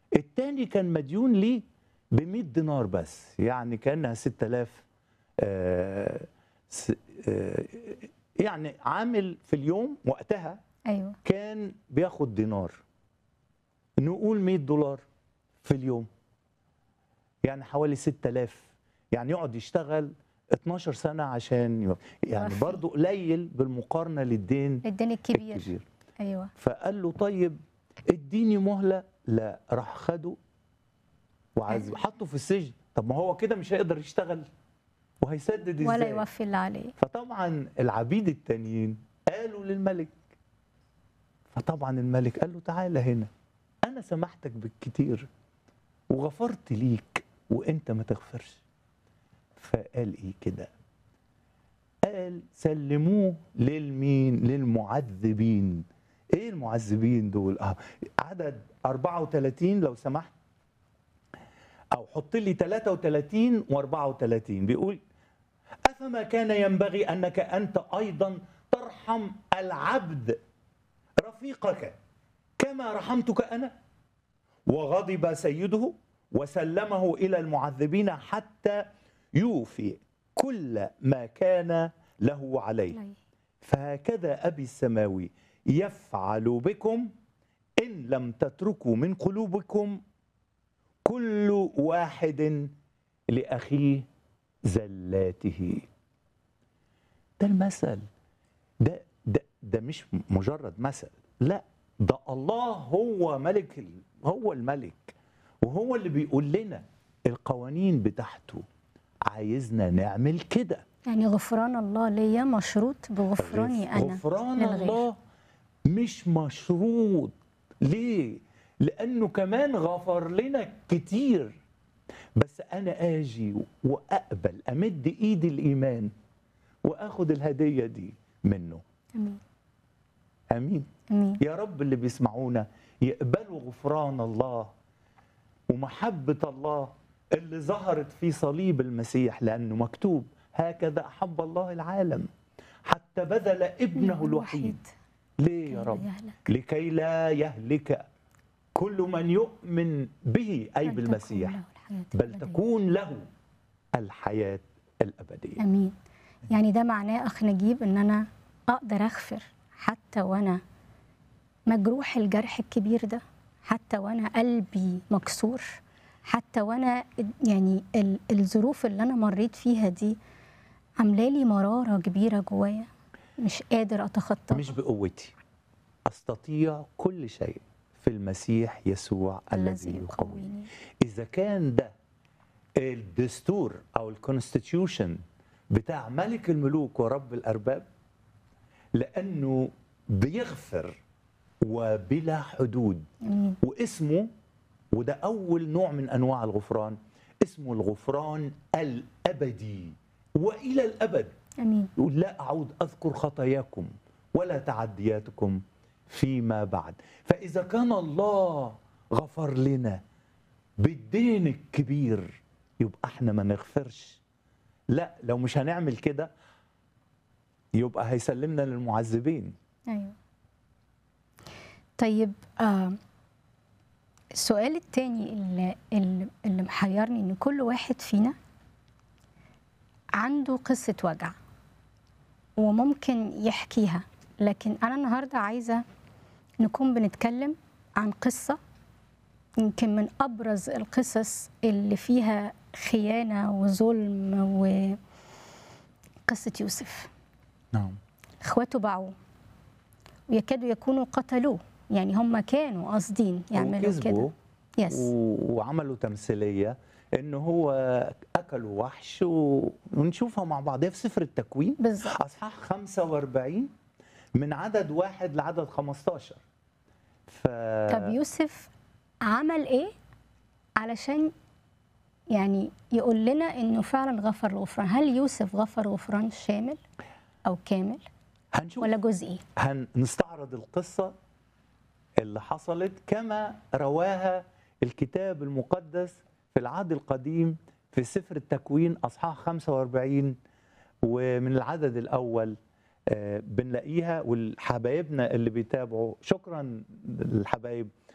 التاني كان مديون ليه ب 100 دينار بس يعني كانها 6000 آه س- آه يعني عامل في اليوم وقتها ايوه كان بياخد دينار نقول 100 دولار في اليوم يعني حوالي 6000 يعني يقعد يشتغل 12 سنة عشان يو- يعني يوفي. برضو قليل بالمقارنة للدين الدين الكبير الكبير ايوه فقال له طيب اديني مهلة لا راح خده وعايز حطه في السجن طب ما هو كده مش هيقدر يشتغل وهيسدد ازاي ولا يوفي اللي عليه فطبعا العبيد التانيين قالوا للملك فطبعا الملك قال له تعالى هنا انا سمحتك بالكتير وغفرت ليك وانت ما تغفرش فقال ايه كده قال سلموه للمين للمعذبين ايه المعذبين دول اه عدد 34 لو سمحت او حط لي 33 و34 بيقول أفما كان ينبغي أنك أنت أيضا ترحم العبد رفيقك كما رحمتك أنا وغضب سيده وسلمه إلى المعذبين حتى يوفي كل ما كان له عليه عليه. فهكذا أبي السماوي يفعل بكم إن لم تتركوا من قلوبكم كل واحد لأخيه زلاته ده المثل ده ده ده مش مجرد مثل لا ده الله هو ملك ال- هو الملك وهو اللي بيقول لنا القوانين بتاعته عايزنا نعمل كده يعني غفران الله ليا مشروط بغفراني انا غفران للغير. الله مش مشروط ليه لانه كمان غفر لنا كتير بس انا اجي واقبل امد ايدي الايمان واخد الهديه دي منه امين امين امين يا رب اللي بيسمعونا يقبلوا غفران الله ومحبة الله اللي ظهرت في صليب المسيح لأنه مكتوب هكذا أحب الله العالم حتى بذل ابنه الوحيد ليه يا كي لا رب يهلك. لكي لا يهلك كل من يؤمن به أي بل بالمسيح تكون له الحياة بل الأبدية. تكون له الحياة الأبدية امين يعني ده معناه اخ نجيب ان انا اقدر اغفر حتى وانا مجروح الجرح الكبير ده حتى وانا قلبي مكسور حتى وانا يعني ال- الظروف اللي انا مريت فيها دي عامله لي مراره كبيره جوايا مش قادر اتخطاها مش بقوتي أستطيع كل شيء في المسيح يسوع الذي يقويني إذا كان ده الدستور أو الكونستيتيوشن بتاع ملك الملوك ورب الأرباب لأنه بيغفر وبلا حدود امين واسمه وده أول نوع من أنواع الغفران اسمه الغفران الأبدي وإلى الأبد امين يقول لا أعود أذكر خطاياكم ولا تعدياتكم فيما بعد فإذا كان الله غفر لنا بالدين الكبير يبقى احنا ما نغفرش لا لو مش هنعمل كده يبقى هيسلمنا للمعذبين ايوه طيب آه السؤال التاني اللي, اللي, اللي محيرني ان كل واحد فينا عنده قصة وجع وممكن يحكيها لكن انا النهارده عايزة نكون بنتكلم عن قصة يمكن من ابرز القصص اللي فيها خيانة وظلم وقصة يوسف نعم اخواته باعوه ويكادوا يكونوا قتلوه يعني هم كانوا قاصدين يعملوا كده وكذبوا يس و- وعملوا تمثيليه ان هو اكلوا وحش و- ونشوفها مع بعض في سفر التكوين بالظبط اصحاح 45 من عدد واحد لعدد 15 ف طب يوسف عمل ايه علشان يعني يقول لنا انه فعلا غفر الغفران هل يوسف غفر غفران شامل او كامل هنشوف ولا جزئي هنستعرض القصه اللي حصلت كما رواها الكتاب المقدس في العهد القديم في سفر التكوين اصحاح 45 ومن العدد الاول آه، بنلاقيها والحبايبنا اللي بيتابعوا شكرا للحبايب